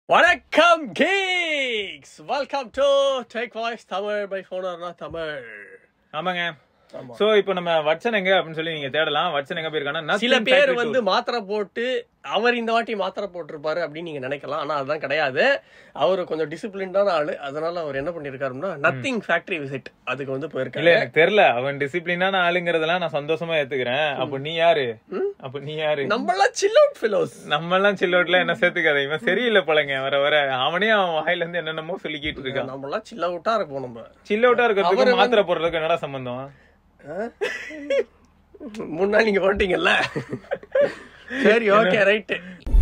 வணக்கம் geeks welcome to tech voice Tamil பை ஃபோனர்னா தமிழ் ஆமாங்க ஆமா. சோ இப்போ நம்ம வட்சன் எங்க அப்படின்னு சொல்லி நீங்க தேடலாம் வட்சன் எங்க போயிருக்கானா சில பேர் வந்து மாத்திரை போட்டு அவர் இந்த வாட்டி மாத்திரை போட்டிருப்பாரு அப்படின்னு நீங்க நினைக்கலாம் ஆனா அதுதான் கிடையாது அவர் கொஞ்சம் டிசிப்ளின்டான ஆளு அதனால அவர் என்ன பண்ணிருக்காருன்னா நத்திங் ஃபேக்டரி விசிட் அதுக்கு வந்து இல்ல போயிருக்காரு எனக்கு தெரியல அவன் டிசிப்ளினான ஆளுங்கிறதெல்லாம் நான் சந்தோஷமா ஏத்துக்கிறேன் அப்ப நீ யாரு அப்ப நீ யாரு நம்மளாம் சில் அவுட் ஃபெலோஸ் நம்ம எல்லாம் சில்லோட்ல என்ன சேர்த்துக்காத இவன் சரியில்லை போலங்க வர வர அவனே அவன் வாயில இருந்து என்னென்னமோ சொல்லிக்கிட்டு இருக்கான் நம்மளாம் சில் அவுட்டா இருப்போம் நம்ம சில் அவுட்டா இருக்கிறதுக்கு மாத்திரை போடுறதுக்கு என்னடா சம்பந்தம் ஆ? முன்னாடி நீங்க வந்துட்டீங்கல்ல சரி ஓகே ரைட்டு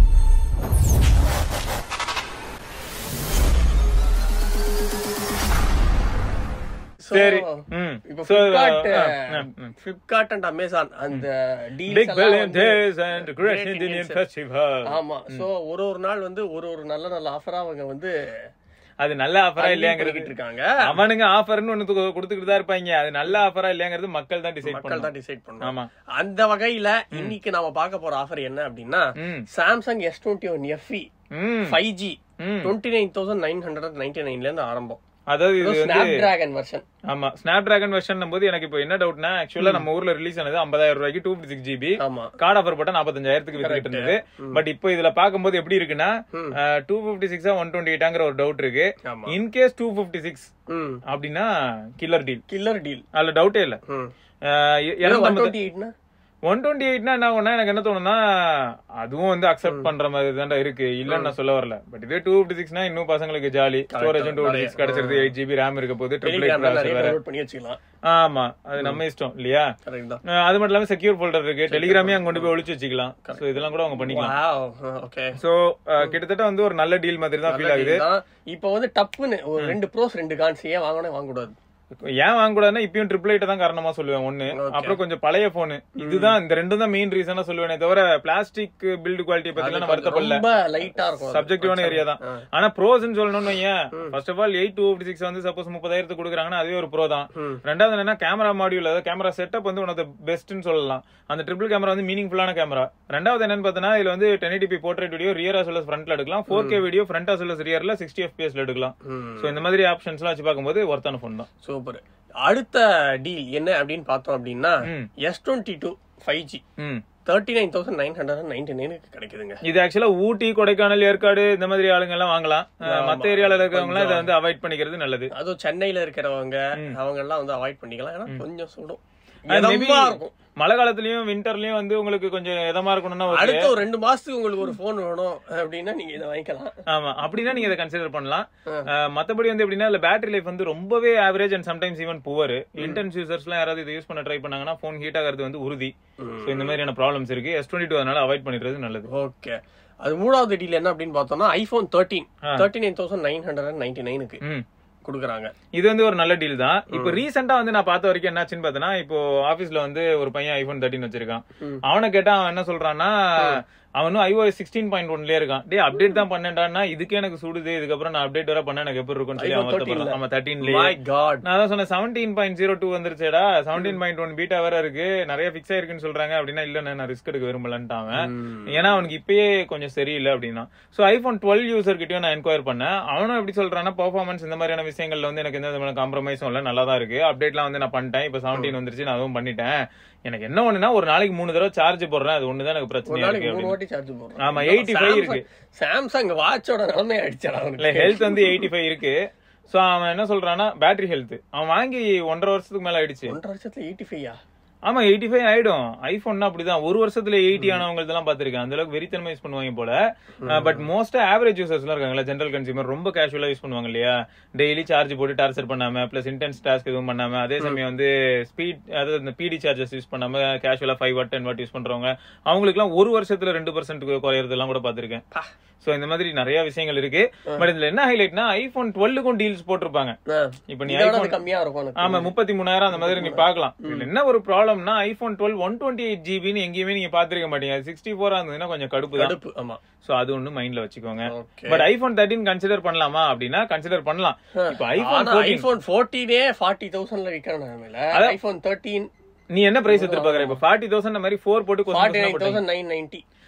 சரி ம் இப்போ So, Flipkart, ஆ, ஆ, ம். Flipkart and Amazon அந்த deals Big எல்லாம் Billion வந்து Days and Great Great Indian Indian Festival ஆமா சோ ஒரு ஒரு நாள் வந்து ஒரு ஒரு நல்ல நல்ல ஆஃபரா அவங்க வந்து அது நல்ல ஆஃபரா இல்லையாங்கிறது பண்ணிக்கிட்டு இருக்காங்க அவனுங்க ஆஃபர்னு ஒண்ணு து- கொடுத்துக்கிட்டு தான் இருப்பாங்க அது நல்ல ஆஃபரா இல்லையாங்கிறது மக்கள் தான் டிசைட் மக்கள் பண்ணணும் தான் டிசைட் பண்ணுவாங்க ஆமா அந்த வகையில இன்னைக்கு நாம பார்க்க போற ஆஃபர் என்ன அப்படின்னா ம் Samsung S twenty one FE hmm five G hmm twenty nine thousand nine hundred ninety நைன்ல இருந்து ஆரம்பம் அதாவது இது வந்து ஸ்னாப் டிராகன் வெர்ஷன் ஆமா ஸ்னாப் டிராகன் வெர்ஷன் போது எனக்கு இப்போ என்ன டவுட்னா ஆக்சுவலா நம்ம ஊர்ல ரிலீஸ் ஆனது 50000 ரூபாய்க்கு டூ சிக்ஸ் ஜிபி ஆமா கார்டு ஆஃபர் போட்டா நாற்பத்தஞ்சாயிரத்துக்கு வித்துக்கிட்டு இருந்தது பட் இப்போ இதுல பாக்கும்போது எப்படி இருக்குன்னா ம். டூ பிப்டி சிக்ஸா ஒன் டுவெண்ட்டி எயிட்டாங்கிற ஒரு டவுட் இருக்கு ஆமா இன்கேஸ் டூ பிப்டி சிக்ஸ் ம் அப்படின்னா கில்லர் டீல் கில்லர் டீல் அதுல டவுட்டே இல்ல ம் இரநூத்தி ஒன் டுவெண்ட்டி எயிட்னா ஒன் டுவெண்ட்டி எயிட்னா என்ன ஆகும்னா எனக்கு என்ன தோணும்னா அதுவும் வந்து அக்செப்ட் பண்ற மாதிரி தான்டா இருக்கு இல்லன்னு நான் சொல்ல வரல பட் இதே டூ ஃபிஃப்டி சிக்ஸ்னா இன்னும் பசங்களுக்கு jolly storage two fifty six கிடைச்சிருது எயிட் ஜிபி ரேம் இருக்க போது ட்ரிபிள் டெலிகிராம் நிறைய வேற டவுன்லோட் பண்ணி வச்சுக்கலாம் ஆமா அது நம்ம இஷ்டம் இல்லையா கரெக்ட் தான் அஹ் அது மட்டும் இல்லாம செக்யூர் ஃபோல்டர் இருக்கு டெலிகிராமே அங்க கொண்டு போய் ஒளிச்சு வச்சுக்கலாம் சோ இதெல்லாம் கூட அவங்க பண்ணிக்கலாம் வாவ் ஓகே சோ கிட்டத்தட்ட வந்து ஒரு நல்ல டீல் மாதிரி தான் ஃபீல் ஆகுது இப்போ வந்து டப்புன்னு ஒரு ரெண்டு ப்ரோஸ் ரெண்டு கான்ஸ் ஏன் வாங்கணும் வாங்க கூடாது ஏன் வாங்க கூடாதுன்னா இப்பயும் ட்ரிபிள் எயிட் தான் காரணமா சொல்லுவேன் ஒண்ணு அப்புறம் கொஞ்சம் பழைய போனு இதுதான் இந்த ரெண்டும் தான் மெயின் ரீசனா சொல்லுவேனே தவிர பிளாஸ்டிக் பில்டு குவாலிட்டி பத்தி நான் வருத்தப்படல ரொம்ப லைட்டா இருக்கும் அது. சப்ஜெக்டிவான ஏரியா தான் ஆ. ஆனா ப்ரோஸ்னு சொல்லணும்னு ஏன் first of all eight two fifty six வந்து சப்போஸ் முப்பதாயிரத்துக்கு கொடுக்குறாங்கன்னா அதுவே ஒரு ப்ரோ தான் ம். ரெண்டாவது என்னன்னா கேமரா மாடியூல் அதாவது கேமரா செட்டப் வந்து ஒன் ஆஃப் த பெஸ்ட்னு சொல்லலாம் அந்த ட்ரிபிள் கேமரா வந்து மீனிங்ஃபுல்லான கேமரா ரெண்டாவது என்னன்னு பார்த்தீங்கன்னா இதுல வந்து ten eighty portrait video rear as well as ஃப்ரண்ட்ல எடுக்கலாம் four K video front as well as ரியர்ல சிக்ஸ்டி எஃபிஎஸ்ல எடுக்கலாம் ம். சோ இந்த மாதிரி ஆப்ஷன்ஸ்லாம் வச்சு பார்க்கும்போது ஒர்த்தான ஃபோன் தான் சூப்பர் அடுத்த டீல் என்ன அப்படின்னு பார்த்தோம் அப்படின்னா ம். S twenty two five G hmm thirty nine thousand nine hundred ninety நைனுக்கு கிடைக்குதுங்க இது ஆக்சுவலா ஊட்டி கொடைக்கானல் ஏற்காடு இந்த மாதிரி ஆளுங்க எல்லாம் வாங்கலாம் அஹ் மத்த ஏரியால இருக்கிறவங்க எல்லாம் இதை வந்து அவாய்ட் பண்ணிக்கிறது நல்லது அதுவும் சென்னையில இருக்கிறவங்க அவங்க எல்லாம் வந்து அவாய்ட் பண்ணிக்கலாம் ஏன்னா கொஞ்சம் சுடும் And maybe இதமா இருக்கும் மழை காலத்துலயும் விண்டர்லயும் வந்து உங்களுக்கு கொஞ்சம் இதமா இருக்கணும்னா okay. அடுத்த ஒரு ரெண்டு மாசத்துக்கு உங்களுக்கு ஒரு போன் வேணும் அப்படின்னா நீங்க இதை வாங்கிக்கலாம் ஆமா அப்படின்னா நீங்க இதை கன்சிடர் பண்ணலாம் அஹ் மத்தபடி வந்து எப்படின்னா இல்ல பேட்டரி லைஃப் வந்து ரொம்பவே average and sometimes even poor intense users எல்லாம் யாராவது இதை யூஸ் பண்ண ட்ரை பண்ணாங்கன்னா போன் ஹீட் ஆகிறது வந்து உறுதி சோ இந்த மாதிரியான ப்ராப்ளம்ஸ் இருக்கு எஸ் டுவெண்ட்டி டூ அதனால அவாய்ட் பண்ணிடுறது நல்லது ஓகே அது மூணாவது டீல் என்ன அப்படின்னு பார்த்தோம்னா iPhone thirteen thirty nine thousand nine hundred ninety நைனுக்கு ம் கொடுக்குறாங்க இது வந்து ஒரு நல்ல டீல் தான் இப்போ ரீசெண்டா வந்து நான் பார்த்த வரைக்கும் என்னாச்சுன்னு பார்த்தனா இப்போ ஆபீஸ்ல வந்து ஒரு பையன் ஐபோன் தேர்ட்டின் வச்சிருக்கான் ம். அவனை கேட்டா அவன் என்ன சொல்றான்னா அவனும் ஐஓஎஸ் சிக்ஸ்டீன் பாயிண்ட் ஒன்லயே இருக்கான் டே அப்டேட் தான் பண்ணேன்டான்னா இதுக்கே எனக்கு சுடுது இதுக்கப்புறம் நான் அப்டேட் வர பண்ண எனக்கு எப்படி இருக்கும்னு சொல்லி அவன் iPhone 13 வருத்தப்படுறான். ஆமா தேர்ட்டீன்லயே மை காட் நான் தான் சொன்னேன் செவன்டீன் பாயிண்ட் ஜீரோ டூ வந்துருச்சேடா செவன்டீன் பாயிண்ட் ஒன் பீட்டா வேற இருக்கு நிறைய ஃபிக்ஸ் ஆயிருக்குன்னு சொல்றாங்க அப்படின்னா இல்ல நான் ரிஸ்க் எடுக்க விரும்பலன்ட்டு அவன் ஏன்னா அவனுக்கு இப்பயே கொஞ்சம் சரியில்லை அப்படின்னா சோ ஐபோன் டுவெல் யூசர் கிட்டயும் நான் என்கொயர் பண்ணேன் அவனும் எப்படி சொல்றான்னா பெர்ஃபார்மன்ஸ் இந்த மாதிரியான விஷயங்கள்ல வந்து எனக்கு எந்த விதமான காம்ப்ரமைஸும் இல்ல நல்லா தான் இருக்கு அப்டேட்லாம் வந்து நான் பண்ணிட்டேன் இப்போ செவன்டீன் வந்துருச்சு நான் அதுவும் பண்ணிட்டேன் எனக்கு என்ன ஒண்ணுனா ஒரு நாளைக்கு மூணு தடவை சார்ஜ் போடுறேன் அது ஒண்ணுதான் எனக்கு ஒரு பிரச்சனையா நாளைக்கு இருக்கு மூணு அப்படின்னு. வாட்டி சார்ஜ் போடுறோம் ஆமா, 85 இருக்கு. சாம்சங் வாட்சோட நிலைமை அடிச்சடா இல்ல அவனுக்கு ஹெல்த் வந்து எயிட்டி ஃபைவ் இருக்கு சோ அவன் என்ன சொல்றான்னா பேட்டரி ஹெல்த் அவன் வாங்கி ஒன்றரை வருஷத்துக்கு மேல ஆயிடுச்சு ஒன்றரை வருஷத்துல எயிட்டி ஃபைவா ஆமா எயிட்டி ஃபைவ் ஆயிடும் ஐபோன்னா அப்படிதான் ஒரு வருஷத்துல எயிட்டி ஆனவங்க இதெல்லாம் பாத்திருக்கேன் அந்த அளவுக்கு வெறித்தனமா யூஸ் பண்ணுவாங்க போல பட் மோஸ்டா ஆவரேஜ் யூசர்ஸ் எல்லாம் இருக்காங்களா ஜென்ரல் கன்சியூமர் ரொம்ப கேஷுவலா யூஸ் பண்ணுவாங்க இல்லையா டெய்லி சார்ஜ் போட்டு டார்ச்சர் பண்ணாம பிளஸ் இன்டென்ஸ் டாஸ்க் எதுவும் பண்ணாம அதே சமயம் வந்து ஸ்பீட் அதாவது இந்த பிடி சார்ஜஸ் யூஸ் பண்ணாம கேஷுவலா five watt ten watt use பண்றவங்க அவங்களுக்கு எல்லாம் ஒரு வருஷத்துல ரெண்டு பர்சன்ட் குறையறது எல்லாம் கூட பாத்திருக்கேன் சோ இந்த மாதிரி நிறைய விஷயங்கள் இருக்கு பட் இதுல என்ன ஹைலைட்னா ஐபோன் டுவெல்லுக்கும் டீல்ஸ் போட்டிருப்பாங்க இப்ப நீ இதோட அது ஐபோன் கம்மியா இருக்கும் உனக்கு. ஆமா முப்பத்தி மூணாயிரம் அந்த மாதிரி நீ பாக்கலாம் இதுல என்ன ஒரு ப்ராப்ளம்னா iPhone twelve one twenty eight ஜிபின்னு எங்கேயுமே நீங்க பாத்திருக்க மாட்டீங்க சிக்ஸ்டி ஃபோர் இருந்ததுன்னா கொஞ்சம் கடுப்பு தான் கடுப்பு ஆமா சோ அது ஒண்ணு மைண்ட்ல வச்சுக்கோங்க okay but iPhone thirteen consider பண்ணலாமா அப்படின்னா கன்சிடர் பண்ணலாம் இப்போ ஐபோன் ஆனா ஐபோன் ஃபோர்டீனே ஃபார்ட்டி தௌசண்ட்ல விற்கிற நிலைமையில ஐபோன் தேர்ட்டீன் நீ என்ன பிரைஸ் எடுத்துட்டு பாக்குற இப்போ ஃபார்ட்டி தௌசண்ட் மாதிரி ஃபோர் போட்டு ஃபார்ட்டி கொஞ்சம் நைன் தௌசண்ட் நைன் நைன்டி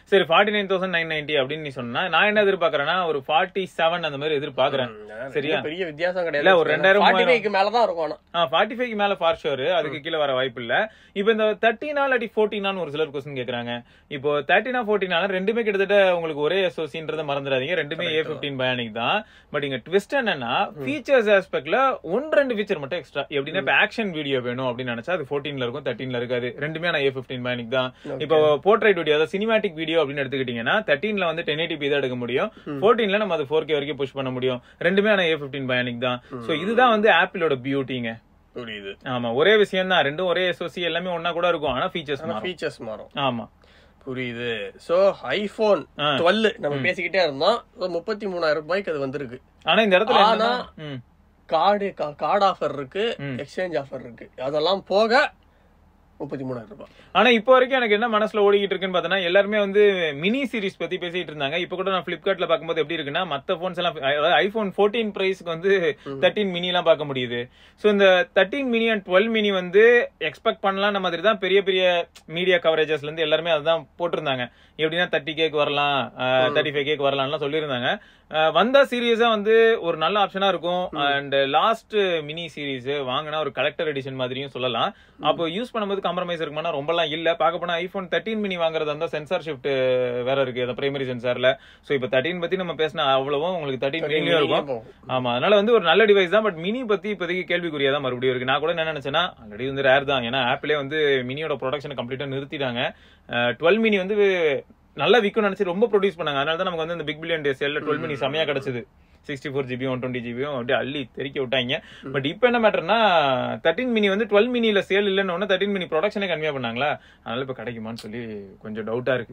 சரி forty nine thousand nine ninety அப்படின்னு நீ சொன்னா நான் என்ன எதிர்பார்க்கறேன்னா ஒரு ஃபார்ட்டி செவன் அந்த மாதிரி எதிர்பார்க்கறேன் சரியா? சரியா பெரிய வித்தியாசம் இல்ல, கிடையாது ஒரு ரெண்டாயிரம், ஃபார்ட்டி ஃபைவ்க்கு மேல தான் இருக்கும் ஆனா ஃபார்ட்டி ஃபைவ் மேல ஃபார் ஷோர் அதுக்கு கீழே வர வாய்ப்பு இல்ல இப்போ இந்த தேர்ட்டினா இல்லாட்டி ஃபோர்டீனான்னு ஒரு சிலர் கொஸ்டின் கேக்குறாங்க இப்போ தேர்ட்டினா ஃபோர்டீனா ரெண்டுமே கிட்டத்தட்ட உங்களுக்கு ஒரே எஸ்ஓசின்றத மறந்துடாதீங்க ரெண்டுமே ஏ பிப்டீன் பயானிக் தான் பட் இங்க ட்விஸ்ட் என்னன்னா ஃபீச்சர்ஸ் ஆஸ்பெக்ட்ல ஒன்று ரெண்டு ஃபீச்சர் மட்டும் எக்ஸ்ட்ரா எப்படின்னா இப்போ ஆக்ஷன் வீடியோ வேணும் அப்படின்னு நினைச்சா அது ஃபோர்டீன்ல இருக்கும் தேர்ட்டீன்ல இருக்காது ரெண்டுமே நான் ஏ பிப்டீன் பயானிக் தான் இப்போ போர்ட்ரைட் வீடியோ அதாவது சினிமாட்டிக் வீடியோ அப்படின்னு எடுத்துக்கிட்டீங்கன்னா தேர்ட்டீன்ல வந்து டென் எயிட்டி தான் எடுக்க முடியும் ஃபோர்டீன்ல நம்ம அது ஃபோர் கே வரைக்கும் புஷ் பண்ண முடியும் ரெண்டுமே ஆனா ஏ பிப்டீன் பயானிக் தான் சோ இதுதான் வந்து ஆப்பிளோட பியூட்டிங்க புரியுது ஆமா ஒரே விஷயம் தான் ரெண்டும் ஒரே எஸ்ஓசி எல்லாமே ஒன்னா கூட இருக்கும் ஆனா ஃபீச்சர்ஸ் ஆனா மாறும் ஃபீச்சர்ஸ் மாறும் ஆமா புரியுது சோ ஐபோன் ஆ. டுவெல் நம்ம பேசிக்கிட்டே இருந்தோம் முப்பத்தி மூணாயிரம் ரூபாய்க்கு அது வந்திருக்கு ஆனா இந்த இடத்துல ஆனா- என்னன்னா- ம். கார்டு கார்டு ஆஃபர் இருக்கு ம். எக்ஸ்சேஞ்ச் ஆஃபர் இருக்கு அதெல்லாம் போக முப்பத்தி மூணாயிரம் ரூபாய் ஆனா இப்போ வரைக்கும் எனக்கு என்ன மனசுல ஓடிக்கிட்டு இருக்குன்னு பார்த்தோன்னா எல்லாருமே வந்து மினி சீரிஸ் பத்தி பேசிட்டு இருந்தாங்க இப்போ கூட நான் பிளிப்கார்ட்ல பார்க்கும்போது எப்படி இருக்குன்னா மத்த போன்ஸ் எல்லாம் அதாவது ஐபோன் ஃபோர்டீன் பிரைஸ்க்கு வந்து தேர்ட்டின் மினி எல்லாம் பார்க்க முடியுது சோ இந்த thirteen mini and twelve mini வந்து எக்ஸ்பெக்ட் பண்ணலாம் மாதிரி தான் பெரிய பெரிய மீடியா கவரேஜஸ்ல இருந்து எல்லாருமே அதுதான் போட்டிருந்தாங்க எப்படின்னா தேர்ட்டி கேக்கு வரலாம் தேர்ட்டி ஃபைவ் கேக்கு வரலாம்லாம் சொல்லியிருந்தாங்க அஹ் வந்தா சீரியஸா வந்து ஒரு நல்ல ஆப்ஷனா இருக்கும் அண்ட் லாஸ்ட் மினி சீரிஸ் வாங்கினா ஒரு கலெக்டர் எடிஷன் மாதிரியும் சொல்லலாம் அப்போ யூஸ் பண்ணும்போது காம்ப்ரமைஸ் இருக்குமானா ரொம்பலாம் இல்ல பார்க்க போனா ஐபோன் தேர்ட்டின் மினி வாங்குறது வந்து சென்சார் ஷிஃப்ட் வேற இருக்கு அந்த பிரைமரி சென்சார்ல சோ இப்போ தேர்ட்டின் பத்தி நம்ம பேசினா அவ்வளவும் உங்களுக்கு தேர்ட்டின் மினியும் இருக்கும் ஆமா அதனால வந்து ஒரு நல்ல டிவைஸ் தான் பட் மினி பத்தி இப்போதைக்கு கேள்விக்குறியா தான் மறுபடியும் இருக்கு நான் கூட என்ன நினைச்சேன்னா ஆல்ரெடி வந்து ரேர் தான் ஏன்னா ஆப்பிளே வந்து மினியோட ப்ரொடக்ஷன் கம்ப்ளீட்டா நிறுத்திட்டாங்க டுவெல் மினி வந்து நல்லா விற்கும் நினைச்சு ரொம்ப ப்ரொடியூஸ் பண்ணாங்க அதனால தான் நமக்கு வந்து இந்த பிக் பில்லியன் டேஸ் எல்லாம் டுவெல் மினி செமையா கிடைச்சது sixty four GB one twenty ஜிபியும் அப்படியே அள்ளி தெறிக்க விட்டாங்க பட் இப்போ என்ன மேட்டர்னா தேர்ட்டின் மினி வந்து டுவெல் மினில சேல் இல்லைன்னு ஒன்று தேர்ட்டின் மினி ப்ரொடக்ஷனே கம்மியா பண்ணாங்களா அதனால இப்போ கிடைக்குமான்னு சொல்லி கொஞ்சம் டவுட்டா இருக்கு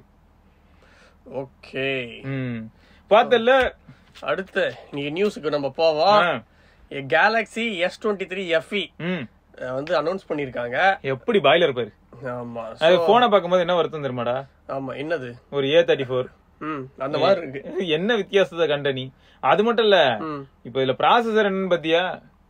ஓகே ம் பார்த்தல அடுத்து நீங்க நியூஸுக்கு நம்ம போவோம் galaxy S twenty three FE ம் வந்து அனௌன்ஸ் பண்ணிருக்காங்க எப்படி பாய்லர் பாரு ஆமா அது So, போனை பார்க்கும்போது என்ன வருத்தம் தெரியுமாடா ஆமா என்னது ஒரு ஏ தேர்ட்டி ஃபோர் ம் அந்த மாதிரி இருக்கு என்ன வித்தியாசத்தை கண்ட நீ அது மட்டும் இல்ல ம். இப்ப இதுல ப்ராசஸர் என்னன்னு பாத்தியா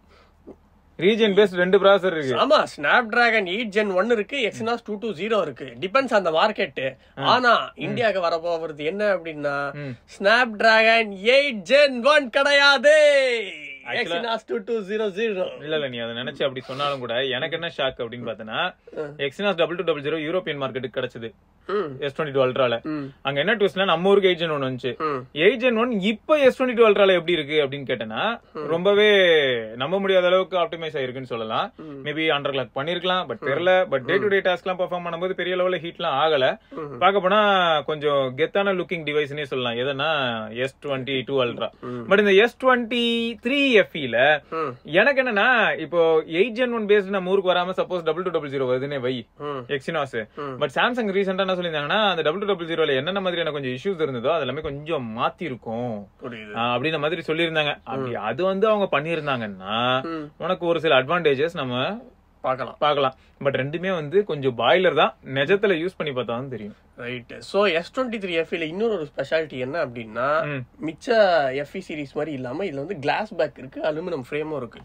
ரீஜன் பேஸ்ட் ரெண்டு ப்ராசஸர் இருக்கு ஆமா Snapdragon eight gen one இருக்கு எக்ஸினாஸ் டூ டூ ஜீரோ இருக்கு டிபெண்ட்ஸ் அந்த மார்க்கெட் ஆனா இந்தியாவுக்கு வர போறது என்ன அப்படின்னா ம். Snapdragon eight gen one கிடையாது Actually- Exynos two two zero zero இல்ல இல்ல நீ அதை நினைச்சு அப்படி சொன்னாலும் கூட எனக்கு என்ன ஷாக் அப்படின்னு பார்த்தனா Exynos double two double zero European மார்க்கெட்டுக்கு கிடைச்சது ம் எஸ் டுவெண்ட்டி டூ அல்ட்ரால ம் அங்க என்ன ட்விஸ்ட்னா நம்ம ஊருக்கு எயிட் ஜென் ஒன் வந்துச்சு ம் எயிட் ஜென் ஒன் இப்ப எஸ் டுவெண்ட்டி டூ அல்ட்ரால எப்படி இருக்கு அப்படின்னு கேட்டேன்னா ரொம்பவே நம்ப முடியாத அளவுக்கு ஆப்டிமைஸ் ஆயிருக்குன்னு சொல்லலாம் மேபி அண்டர் கிளாக் பண்ணிருக்கலாம் பட் தெரியல but day to day task எல்லாம் பெர்ஃபார்ம் பண்ணும்போது பெரிய லெவல்ல ஹீட்லாம் ஆகல பார்க்க போனா கொஞ்சம் கெத்தான லுக்கிங் டிவைஸ்னே சொல்லலாம் எதனா S twenty two ultra but இந்த எஸ் டுவெண்ட்டி த்ரீ எஃப்இல ம் எனக்கு என்னன்னா இப்போ எயிட் ஜென் ஒன் பேஸ்ட் நம்ம ஊருக்கு வராம suppose double two double zero வருதுன்னே வை ம் எக்ஸினாஸ் பட் சாம்சங் ரீசெண்டா என்ன சொல்லியிருந்தாங்கன்னா அந்த டபுள் டூ டபுள் ஜீரோல என்னென்ன மாதிரியான கொஞ்சம் இஷ்யூஸ் இருந்ததோ அது எல்லாமே கொஞ்சம் மாத்தி இருக்கும் புரியுது அப்படின்ற மாதிரி சொல்லியிருந்தாங்க அப்படி அது வந்து அவங்க பண்ணியிருந்தாங்கன்னா ம் உனக்கு ஒரு சில அட்வான்டேஜஸ் நம்ம பார்க்கலாம் பார்க்கலாம் பட் ரெண்டுமே வந்து கொஞ்சம் பாய்லர் தான் நிஜத்துல யூஸ் பண்ணி பார்த்தா தான் தெரியும் right so S twenty three எஃப்இல இன்னொரு ஒரு ஸ்பெஷாலிட்டி என்ன அப்படின்னா ம். மிச்ச எஃப்இ சீரிஸ் மாதிரி இல்லாம இதுல வந்து கிளாஸ் பேக் இருக்கு அலுமினியம் ஃப்ரேமும் இருக்கு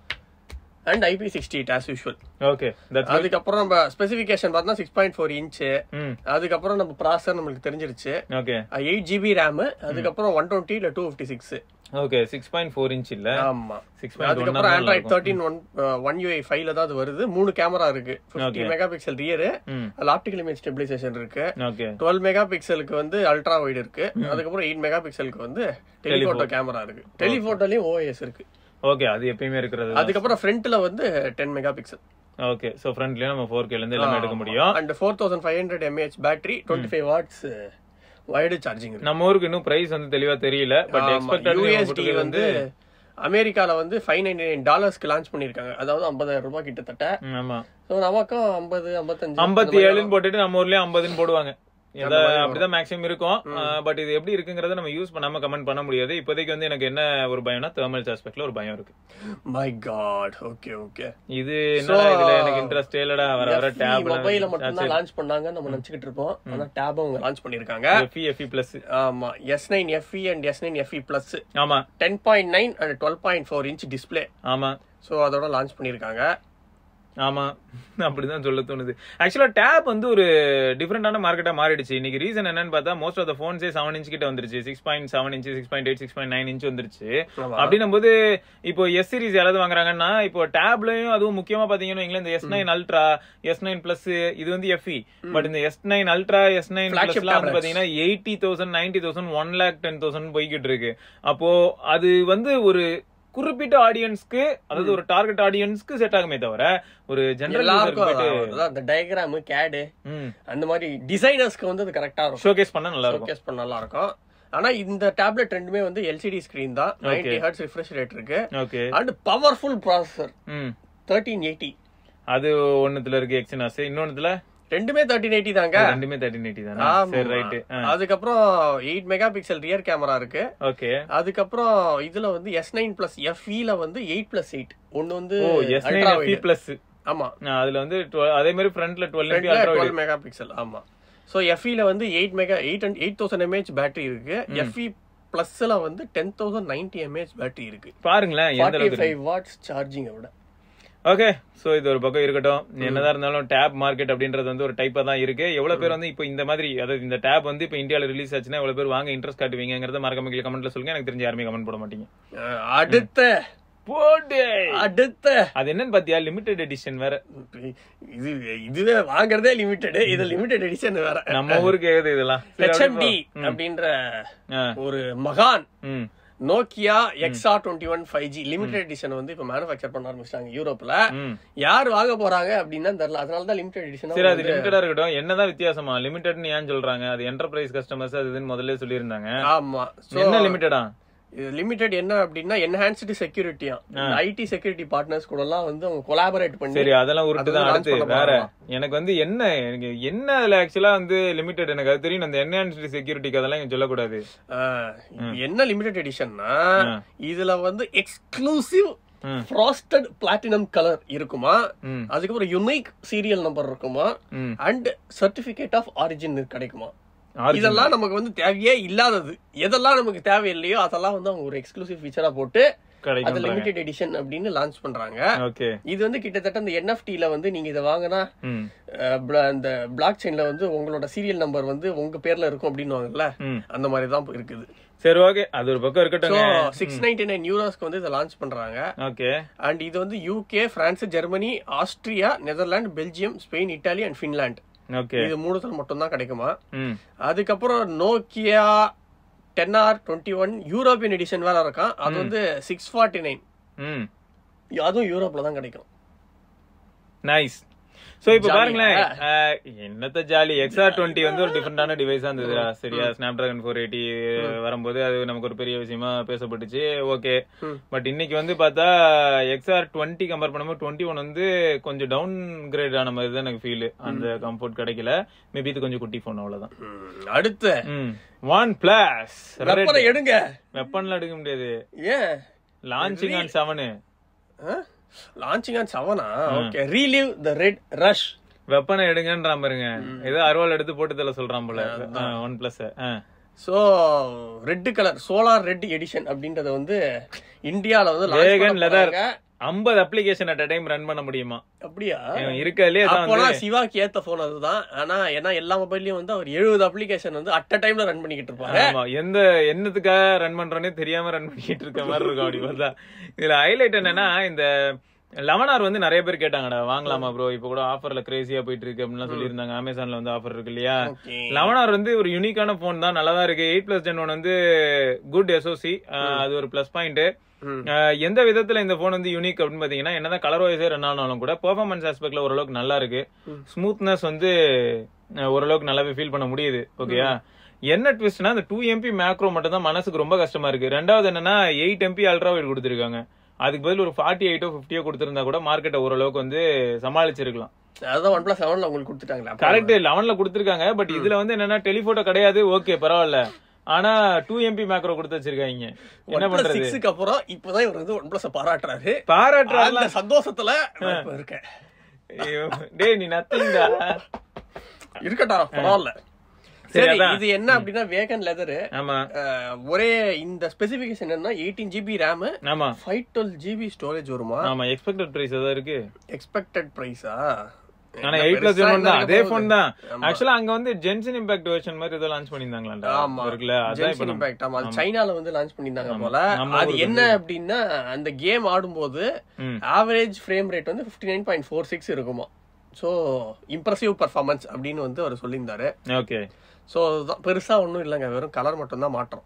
and IP sixty eight as usual okay that's அதுக்கப்புறம் நம்ம ஸ்பெசிஃபிகேஷன் பார்த்தா சிக்ஸ் பாயிண்ட் ஃபோர் இன்ச்சு ம் அதுக்கப்புறம் நம்ம ப்ராசர் நம்மளுக்கு தெரிஞ்சிருச்சு ஓகே எயிட் ஜிபி ரேம் அதுக்கப்புறம் ஒன் டுவெண்ட்டி இல்ல two fifty six okay six point four inch இல்ல ஆமா சிக்ஸ் அதுக்கப்புறம் Android thirteen one one UI ஃபைவ்ல தான் அது வருது மூணு கேமரா இருக்கு ஃபிஃப்டி மெகா பிக்சல் ரியர் ம் அதுல ஆப்டிகல் இமேஜ் ஸ்டெபிலைசேஷன் இருக்கு ஓகே டுவெல் மெகா பிக்சலுக்கு வந்து அல்ட்ரா வைட் இருக்கு அதுக்கப்புறம் எயிட் மெகா பிக்சலுக்கு வந்து டெலிஃபோட்டோ கேமரா இருக்கு டெலிஃபோட்டோலயும் ஓஎஸ் இருக்கு ஓகே அது எப்பயுமே இருக்கிறது அதுக்கப்புறம் ஃப்ரண்ட்ல வந்து ten mega pixel okay so ஃப்ரண்ட்லயே நம்ம 4K ல இருந்து எல்லாமே எடுக்க முடியும் and four thousand five hundred mAh battery twenty five watts wired charging இருக்கு நம்ம ஊருக்கு இன்னும் பிரைஸ் வந்து தெளிவா தெரியல பட் எக்ஸ்பெக்டட் யூஎஸ்டி வந்து அமெரிக்கால வந்து ஃபைவ் நைன்டி நைன் டாலர்ஸ்க்கு லான்ச் பண்ணிருக்காங்க அதாவது ஐம்பதாயிரம் ரூபாய் கிட்டத்தட்ட ஆமா ஸோ நமக்கும் ஐம்பது ஐம்பத்தஞ்சு ஐம்பத்தி ஏழுன்னு போட்டுட்டு நம்ம ஊர்லயே ஐம்பதுன்னு போடுவாங்க ஏதா அப்படிதான் மேக்ஸிமம் இருக்கும் பட் இது எப்படி இருக்குங்கறத நம்ம யூஸ் பண்ணாம கமெண்ட் பண்ண முடியாது இப்போதைக்கு வந்து எனக்கு என்ன ஒரு பயம்னா தெர்மல் ஆஸ்பெக்ட்ல ஒரு பயம் இருக்கு மை காட் ஓகே ஓகே இது என்ன இதுல எனக்கு இன்ட்ரெஸ்ட் இல்லடா வர வர டேப் மொபைல மட்டும் தான் லான்ச் பண்ணாங்க நம்ம நினைச்சுக்கிட்டு இருப்போம் ஆனா டேப் அவங்க லான்ச் பண்ணிருக்காங்க எஃப்இ எஃப்இ பிளஸ் ஆமா S nine FE and S nine FE plus ஆமா ten point nine and twelve point four inch display ஆமா ஸோ அதோட லான்ச் பண்ணிருக்காங்க ஆமா அப்படிதான் சொல்ல தோணுது ஆக்சுவலா டேப் வந்து ஒரு டிஃப்ரெண்டான மார்க்கெட்டா மாறிடுச்சு இன்னைக்கு ரீசன் என்னன்னு பார்த்தா மோஸ்ட் ஆஃப் த போன்ஸே செவன் இன்ச் கிட்ட வந்துருச்சு six point seven inch six point eight six point nine inch வந்துருச்சு ஆமா. அப்படின்னும் போது இப்போ எஸ் சீரிஸ் யாராவது வாங்குறாங்கன்னா இப்போ டேப்லயும் அதுவும் முக்கியமா பாத்தீங்கன்னா வைங்களேன், இந்த S nine ultra S nine plus இது வந்து எஃப்இ பட் இந்த S nine ultra S nine Flagship plus வந்து tablets. பாத்தீங்கன்னா eighty thousand ninety thousand one lakh ten thousand போய்கிட்டு இருக்கு அப்போ அது வந்து ஒரு குறிப்பிட்ட ஆடியன்ஸ்க்கு அதாவது ஒரு டார்கெட் ஆடியன்ஸ்க்கு செட் ஆகுமே தவிர ஒரு ஜெனரல் எல்லாருக்கும் அதான். அதான் அந்த டயக்ராம் கேடு அந்த மாதிரி டிசைனர்ஸ்க்கு வந்து அது கரெக்டா இருக்கும் ஷோகேஸ் பண்ண நல்லா இருக்கும் ஷோகேஸ் பண்ண நல்லா இருக்கும் ஆனா இந்த டேப்லெட் ரெண்டுமே வந்து எல்சிடி ஸ்கிரீன் தான் நைன்டி ஹர்ட்ஸ் ரிஃப்ரெஷ் ரேட் இருக்கு okay and powerful processor hmm thirteen eighty அது ஒண்ணுத்துல இருக்கு எக்ஸினாஸ் இன்னொன்னுல ரெண்டுமே தேர்ட்டின் எயிட்டி தாங்க ரெண்டுமே தேர்ட்டின் எயிட்டி தானே ஆமா. சரி ரைட்டு அதுக்கப்புறம் eight mega pixel rear camera இருக்கு ஓகே அதுக்கப்புறம் இதுல வந்து எஸ் நைன் பிளஸ் எஃப்இல வந்து எயிட் பிளஸ் எயிட் ஒன்னு வந்து ஓ S Ultra nine FE plus ஆமா அதுல வந்து 12 அதே மாதிரி ஃப்ரண்ட்ல twelve MP ultra twelve mega pixel ஆமா சோ எஃப்இல வந்து eight mega eight eight thousand mAh battery இருக்கு எஃப்இ பிளஸ்ல வந்து ten thousand ninety mAh battery இருக்கு பாருங்களேன் எந்த ஃபார்ட்டி அளவுக்கு ஃபைவ் வாட்ஸ் சார்ஜிங் விட ஓகே சோ இது ஒரு பக்கம் இருக்கட்டும் என்னதான் இருந்தாலும் டேப் மார்க்கெட் அப்படின்றது வந்து ஒரு டைப்பா தான் இருக்கு எவ்வளவு பேர் வந்து இப்போ இந்த மாதிரி அதாவது இந்த டேப் வந்து இப்போ இந்தியால ரிலீஸ் ஆச்சுன்னா எவ்வளவு பேர் வாங்க இன்ட்ரெஸ்ட் காட்டுவீங்கிறத மறக்காம கீழே கமெண்ட்ல சொல்லுங்க எனக்கு தெரிஞ்சு யாருமே கமெண்ட் போட மாட்டீங்க அஹ் அடுத்த போடு அடுத்த அது என்னன்னு பாத்தியா லிமிடெட் எடிஷன் வேற இது இதுவே வாங்குறதே லிமிட்டெட் இது லிமிடெட் எடிஷன் வேற நம்ம ஊருக்கு ஏது இதெல்லாம் சரி, ஹெச்எம்டி அப்படியே அப்படின்ற ஆ, ஒரு மகான் ம் Nokia XR twenty one five G limited edition வந்து இப்ப மேனுஃபேக்சர் பண்ண ஆரம்பிச்சிட்டாங்க யூரோப்ல ம் யார் வாங்க போறாங்க அப்படின்னு தெரியல அதனால தான் லிமிடெட் சரி அது எடிஷன் லிமிட்டடா இருக்கட்டும் என்னதான் வித்தியாசமா லிமிட்டட்னு ஏன் சொல்றாங்க அது என்டர்பிரைஸ் கஸ்டமர்ஸ் அது இதுன்னு முதல்ல சொல்லியிருந்தாங்க ஆமா சோ என்ன லிமிட்டடா லிமிடெட் என்ன அப்படின்னா என்ஹான்ஸ்டு செக்யூரிட்டியா ஐடி செக்யூரிட்டி பார்ட்னர்ஸ் கூட எல்லாம் வந்து அவங்க கொலாபரேட் பண்ணி சரி அதெல்லாம் உருட்டு தான் அது அடுத்து launch பண்ண வேற போறாங்களாம். எனக்கு வந்து என்ன எனக்கு என்ன அதுல ஆக்சுவலா வந்து லிமிட்டட் எனக்கு அது தெரியும் அந்த என்ஹான்ஸ்டு செக்யூரிட்டிக்கு அதெல்லாம் இங்க சொல்லக்கூடாது ஆஹ், என்ன லிமிடெட் எடிஷன்னா ஆ. இதுல வந்து எக்ஸ்க்ளூசிவ் ம். ஃப்ராஸ்டட் பிளாட்டினம் கலர் இருக்குமா ம் அதுக்கப்புறம் யுனிக் சீரியல் நம்பர் இருக்குமா ம் அண்ட் சர்டிபிகேட் ஆஃப் ஆரிஜின் கிடைக்குமா Origin. இதெல்லாம் நமக்கு வந்து தேவையே இல்லாதது எதெல்லாம் நமக்கு தேவையில்லையோ அதெல்லாம் வந்து அவங்க ஒரு எக்ஸ்க்ளூசிவ் ஃபீச்சரா போட்டு அது கிடைக்கும் லிமிடெட் எடிஷன் அப்படின்னு லான்ச் பண்றாங்க ஓகே இது வந்து கிட்டத்தட்ட அந்த என்எஃப்டில வந்து நீங்க இதை வாங்கினா ம் அஹ், bla- அந்த பிளாக் செயின்ல வந்து உங்களோட சீரியல் நம்பர் வந்து உங்க பேர்ல இருக்கும் அப்படின்னுவாங்கல்ல ம் அந்த மாதிரி தான் இருக்குது சரி ஓகே அது ஒரு பக்கம் ஸோ இருக்கட்டும் சிக்ஸ் நைன்டி நைன் யூரோஸ்க்கு வந்து இதை லான்ச் பண்றாங்க ஓகே அண்ட் இது வந்து UK France Germany Austria Netherlands Belgium Spain Italy and Finland okay இது மூணுத்துல மட்டும் தான் கிடைக்குமா ம் அதுக்கப்புறம் Nokia ten R twenty one European edition வேற இருக்கான் அது வந்து சிக்ஸ் ஃபார்ட்டி நைன் ம் அதுவும் யூரோப்ல தான் கிடைக்கும் நைஸ் சோ இப்ப Jolly, பாருங்களேன் அஹ், என்னத்த ஜாலி எக்ஸ்ஆர் டுவெண்ட்டி வந்து ஒரு டிஃபரெண்டான டிவைஸா இருந்தது சரியா ஸ்னாப் டிராகன் ஃபோர் எயிட்டி வரும்போது அது நமக்கு ஒரு பெரிய விஷயமா பேசப்பட்டுச்சு ஓகே ம். பட் இன்னைக்கு வந்து பார்த்தா எக்ஸ்ஆர் டுவெண்ட்டி கம்பேர் பண்ணும்போது டுவெண்ட்டி ஒன் வந்து கொஞ்சம் டவுன் கிரேட் ஆன மாதிரி தான் எனக்கு ஃபீல் அந்த கம்ஃபோர்ட் கிடைக்கல மேபி இது கொஞ்சம் குட்டி போன் அவ்வளவுதான் ம், அடுத்து ம் ஒன் பிளஸ் வெப்பனை எடுங்க வெப்பன்ல எடுக்க முடியாது ஏன் launching on seven launching on செவனா okay relive the red rush வெப்பனை எடுங்கன்றான் பாருங்க ஏதோ அருவாள் எடுத்து போட்டு தள்ள சொல்றான் போல one plus so red colour solar red edition அப்படின்றத வந்து இந்தியால வந்து launch Vegan பண்ண leather. போறாங்க. ஐம்பது அப்ளிகேஷன் அட் டைம் ரன் பண்ண முடியுமா அப்படியா இருக்கலே அப்போனா சிவாக்கு ஏத்த போன் அதுதான் ஆனா ஏன்னா எல்லா மொபைல்லயும் வந்து அவர் எழுபது அப்ளிகேஷன் வந்து அட் அ டைம்ல ரன் பண்ணிக்கிட்டு இருப்பாரு ஆமா எந்த என்னத்துக்காக ரன் பண்றோன்னே தெரியாம ரன் பண்ணிட்டு இருக்க மாதிரி இருக்கும் அப்படி பார்த்தா இதுல ஹைலைட் என்னன்னா இந்த லெவனார் வந்து நிறைய பேர் கேட்டாங்கடா வாங்கலாமா ப்ரோ இப்ப கூட ஆஃபர்ல கிரேசியா போயிட்டு இருக்கு அப்படின்லாம் சொல்லியிருந்தாங்க அமேசான்ல வந்து ஆஃபர் இருக்கு இல்லையா Okay. லெவனார் வந்து ஒரு யூனிக்கான போன் தான் நல்லா தான் இருக்கு எயிட் பிளஸ் டென் ஒன் வந்து குட் எஸ்ஓசி அது ஒரு பிளஸ் பாயிண்ட் ம். எந்த விதத்துல இந்த போன் வந்து யூனிக் அப்படின்னு பாத்தீங்கன்னா என்னதான் கலர் வைஸே ரன் ஆனாலும் கூட பெர்ஃபார்மன்ஸ் ஆஸ்பெக்ட்ல ஓரளவுக்கு நல்லா இருக்கு ஸ்மூத்னஸ் வந்து அஹ், ஓரளவுக்கு நல்லாவே ஃபீல் பண்ண முடியுது ஓகேயா என்ன ட்விஸ்ட்னா அந்த டூ எம்பி மேக்ரோ மட்டும் தான் மனசுக்கு ரொம்ப கஷ்டமா இருக்கு ரெண்டாவது என்னன்னா எயிட் எம்பி அல்ட்ரா வைட் கொடுத்துருக்காங்க அதுக்கு பதில் ஒரு ஃபார்ட்டி எயிட்டோ ஃபிஃப்டியோ கொடுத்திருந்தா கூட மார்க்கெட்டை ஓரளவுக்கு வந்து சமாளிச்சிருக்கலாம் அதான் ஒன் பிளஸ் செவன்ல உங்களுக்கு கொடுத்துட்டாங்களா கரெக்ட் லெவன்ல கொடுத்திருக்காங்க பட் இதுல வந்து என்னன்னா டெலிபோட்டோ கிடையாது ஓகே பரவாயில்ல ஆனா டூ எம்பி மேக்ரோ கொடுத்து வச்சிருக்காங்க என்ன ஒன் பிளஸ் பண்றது சிக்ஸுக்கு அப்புறம் இப்பதான் இவர் வந்து ஒன் பிளஸ் பாராட்டுறாரு பாராட்டுறாங்க அந்த சந்தோஷத்துல நான் இப்ப இருக்கேன் டேய் நீ நத்திங்கடா இருக்கட்டும் பரவாயில்ல சரி அதான். இது என்ன அப்படின்னா வேகன் லெதரு ஆமா ஒரே இந்த ஸ்பெசிபிகேஷன் என்ன எயிட்டீன் ஜிபி ரேம் ஆமா ஃபைவ் டுவெல் ஜிபி ஸ்டோரேஜ் வருமா ஆமா எக்ஸ்பெக்டட் பிரைஸ் அதான் இருக்கு எக்ஸ்பெக்டட் பிரைஸா ஆனா எயிட் பிளஸ் ஒன் தான் அதே போன் தான் ஆமா. ஆக்சுவலா அங்க வந்து ஜென்சன் இம்பாக்ட் வெர்ஷன் மாதிரி ஏதோ லான்ச் பண்ணிருந்தாங்களாண்டா ஆமா இருக்குல்ல அதான் இப்ப ஜென்சன் நம்ம- இம்பாக்ட் ஆமா அது சைனால வந்து லான்ச் பண்ணிருந்தாங்க போல நம்ம அது ஊருக்கு என்ன அப்படின்னா அந்த கேம் ஆடும்போது ம். ஆவரேஜ் ஃப்ரேம் ரேட் வந்து fifty nine point four six இருக்குமா ஸோ இம்ப்ரெசிவ் பர்ஃபார்மன்ஸ் அப்படின்னு வந்து அவர் சொல்லியிருந்தாரு ஓகே ஸோ பெருசா ஒன்றும் இல்லைங்க வெறும் கலர் மட்டும் தான் மாற்றம்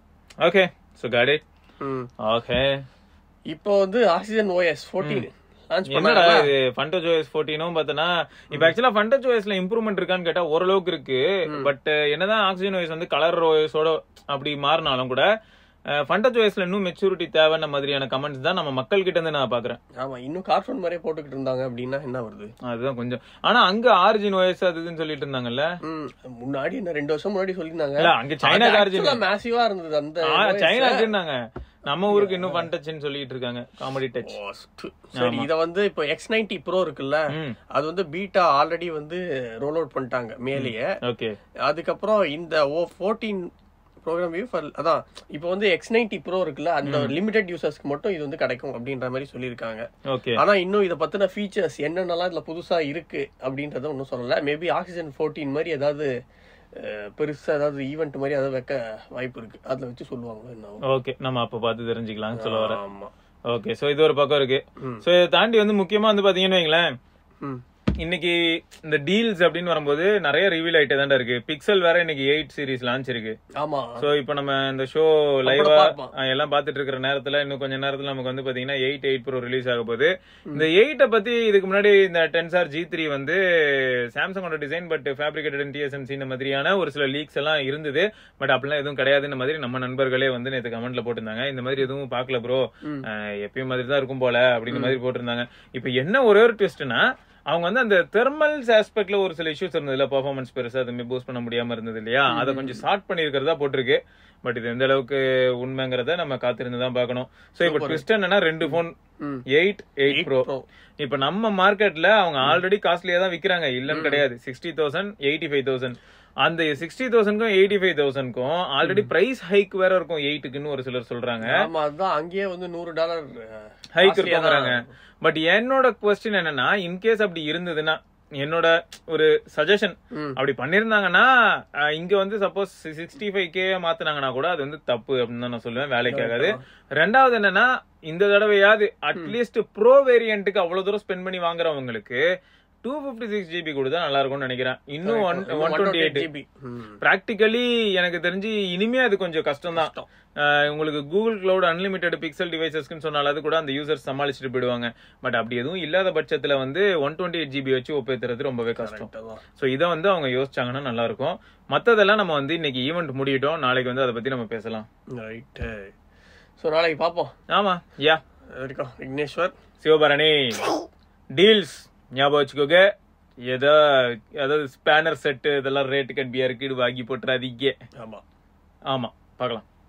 ஓகே சோ காட் இட் ம். ஓகே இப்போ வந்து ஆக்சிஜன் ஓஎஸ் ஃபோர்டீன் லான்ச் என்னடா பண்ணாங்க இது ஃபண்டோஜ் ஓஎஸ் ஃபோர்டீனும் பார்த்தனா இப்ப ஆக்சுவலா ஃபண்டோஜ் ஓஎஸ்ல இம்ப்ரூவ்மெண்ட் இருக்கான்னு கேட்டா ஓரளவுக்கு இருக்கு பட் என்னதான் ஆக்சிஜன் ஓஎஸ் வந்து கலர் ஓஎஸோட அப்படி மாறினாலும் கூட ஃபண்டோஜ் ஓஎஸ்ல இன்னும் மெச்சூரிட்டி தேவைன்ன மாதிரியான கமெண்ட்ஸ் தான் நம்ம மக்கள் கிட்ட இருந்து நான் பாக்குறேன் ஆமா இன்னும் கார்ட்டூன் மாதிரியே போட்டுக்கிட்டு இருந்தாங்க அப்படின்னா என்ன வருது அதுதான் கொஞ்சம் ஆனா அங்க ஆரிஜின் ஓஎஸ் அது இதுன்னு சொல்லிட்டு இருந்தாங்கல்ல ம், முன்னாடி என்ன ரெண்டு வருஷம் முன்னாடி சொல்லியிருந்தாங்க இல்ல அங்க சைனா ஆரிஜின் மேசிவா இருந்தது அந்த சைனா இருந்தாங்க நம்ம ஊருக்கு இன்னும் ஃபன் டச்னு சொல்லிட்டு இருக்காங்க காமெடி டச் Worst. சரி இத வந்து இப்போ எக்ஸ் நைன்டி ப்ரோ இருக்குல்ல ம் அது வந்து பீட்டா ஆல்ரெடி வந்து ரோல் அவுட் பண்ணிட்டாங்க மேலேயே ஓகே அதுக்கப்புறம் இந்த ஓ ஃபோர்டீன் ப்ரோக்ராம் வியூ அதான் இப்போ வந்து எக்ஸ் நைன்டி ப்ரோ இருக்குல்ல அந்த லிமிடெட் யூசர்ஸ்க்கு மட்டும் இது வந்து கிடைக்கும் அப்படின்ற மாதிரி சொல்லியிருக்காங்க ஓகே ஆனா இன்னும் இத பத்தின ஃபீச்சர்ஸ் என்னென்னலாம் இதுல புதுசா இருக்கு அப்படின்றத ஒன்றும் சொல்லல மேபி ஆக்சிஜன் ஃபோர்டீன் மாதிரி ஏதாவது அஹ், பெருசா ஏதாவது ஈவெண்ட் மாதிரி ஏதாவது வைக்க வாய்ப்பு இருக்கு அதுல வச்சு சொல்லுவாங்க என்ன ஆகும். ஓகே நம்ம அப்ப பார்த்து தெரிஞ்சுக்கலாம்னு சொல்ல வரேன் ஆமா ஓகே சோ இது ஒரு பக்கம் இருக்கு சோ இதை தாண்டி வந்து முக்கியமா வந்து பாத்தீங்கன்னு வைங்களேன் ம். இன்னைக்கு இந்த டீல்ஸ் அப்படின்னு வரும்போது நிறைய ரிவீல் ஆயிட்டே தான்டா இருக்கு பிக்சல் வேற இன்னைக்கு எயிட் சீரிஸ் லான்ச் இருக்கு ஆமா சோ இப்போ நம்ம இந்த ஷோ லைவா பார்ப்போம். எல்லாம் பாத்துட்டு இருக்கிற நேரத்துல இன்னும் கொஞ்ச நேரத்துல நமக்கு வந்து பாத்தீங்கன்னா எயிட் எயிட் ப்ரோ ரிலீஸ் ஆக போகுது இந்த எயிட்ட பத்தி இதுக்கு முன்னாடி இந்த டென்சார் ஜி த்ரீ வந்து சாம்சங்கோட டிசைன் பட் ஃபேப்ரிகேட்டட் டிஎஸ்எம்சி இந்த மாதிரியான ஒரு சில லீக்ஸ் எல்லாம் இருந்தது பட் அப்படிலாம் எதுவும் கிடையாதுன்ற மாதிரி நம்ம நண்பர்களே வந்து நேற்று கமெண்ட்ல போட்டிருந்தாங்க இந்த மாதிரி எதுவும் பார்க்கல ப்ரோ எப்பயும் மாதிரி தான் இருக்கும் போல அப்படின்ற மாதிரி போட்டிருந்தாங்க இப்போ என்ன ஒரே ஒரு ட்விஸ்ட்னா அவங்க வந்து அந்த தெர்மல்ஸ் ஆஸ்பெக்ட்ல ஒரு சில இஷ்யூஸ் இருந்ததுல பெர்ஃபார்மன்ஸ் பெருசா அதுமே பூஸ்ட் பண்ண முடியாம இருந்தது இல்லையா அதை கொஞ்சம் ஷார்ட் பண்ணிருக்கிறதா போட்டிருக்கு பட் இது எந்த அளவுக்கு உண்மைங்கிறத நம்ம காத்திருந்து தான் பார்க்கணும் சோ இப்போ ட்விஸ்ட் என்னன்னா ரெண்டு போன் ம். Eight eight pro Pro. இப்ப நம்ம மார்க்கெட்ல அவங்க ஆல்ரெடி காஸ்ட்லியா தான் விக்கிறாங்க இல்லன்னு கிடையாது sixty thousand eighty five thousand அந்த சிக்ஸ்டி தௌசண்ட்க்கும் எயிட்டி ஃபைவ் தௌசண்ட்க்கும் ஆல்ரெடி பிரைஸ் ஹைக் வேற இருக்கும் எயிட்டுக்குன்னு ஒரு சிலர் சொல்றாங்க ஆமா அதுதான் அங்கேயே வந்து நூறு டாலர் ஹைக் இருக்குங்கிறாங்க பட் என்னோட கொஸ்டின் என்னன்னா இன்கேஸ் அப்படி இருந்ததுன்னா என்னோட ஒரு சஜஷன் ம். அப்படி பண்ணிருந்தாங்கன்னா அஹ், இங்க வந்து சப்போஸ் சிக்ஸ்டி ஃபைவ் கே மாத்தினாங்கன்னா கூட அது வந்து தப்பு அப்படின்னு தான் நான் சொல்லுவேன் வேலைக்கு ஆகாது ரெண்டாவது என்னன்னா இந்த தடவையாவது அட்லீஸ்ட் ப்ரோ வேரியண்ட்டுக்கு அவ்வளவு தூரம் ஸ்பெண்ட் பண்ணி வாங்குறவங்களுக்கு டூ பிப்டி சிக்ஸ் ஜிபி கூட தான் நல்லா இருக்கும்னு நினைக்கிறேன் இன்னும் one one twenty eight GB practically எனக்கு தெரிஞ்சு இனிமே அது கொஞ்சம் கஷ்டம் தான் உங்களுக்கு கூகுள் கிளவுட் அன்லிமிட்டெட் பிக்சல் டிவைசஸ்க்கு சொன்னாலும் அது கூட அந்த யூசர்ஸ் சமாளிச்சுட்டு போயிடுவாங்க பட் அப்படி எதுவும் இல்லாத பட்சத்துல வந்து ஒன் டுவெண்ட்டி எயிட் ஜிபி வச்சு ஒப்பேத்துறது ரொம்பவே கஷ்டம் ஸோ இதை வந்து அவங்க யோசிச்சாங்கன்னா நல்லா இருக்கும் மத்ததெல்லாம் நம்ம வந்து இன்னைக்கு ஈவெண்ட் முடியிட்டோம் நாளைக்கு வந்து அதை பத்தி நம்ம பேசலாம் ரைட்டு ஸோ நாளைக்கு பார்ப்போம் ஆமா யா வரைக்கும் விக்னேஸ்வர் சிவபரணி டீல்ஸ் ஞாபகம் வச்சுக்கோங்க ஏதோ அதாவது ஸ்பேனர் செட்டு இதெல்லாம் ரேட்டு கம்மியா இருக்கு இது வாங்கி போட்டுறாதீங்க ஆமா ஆமா பார்க்கலாம்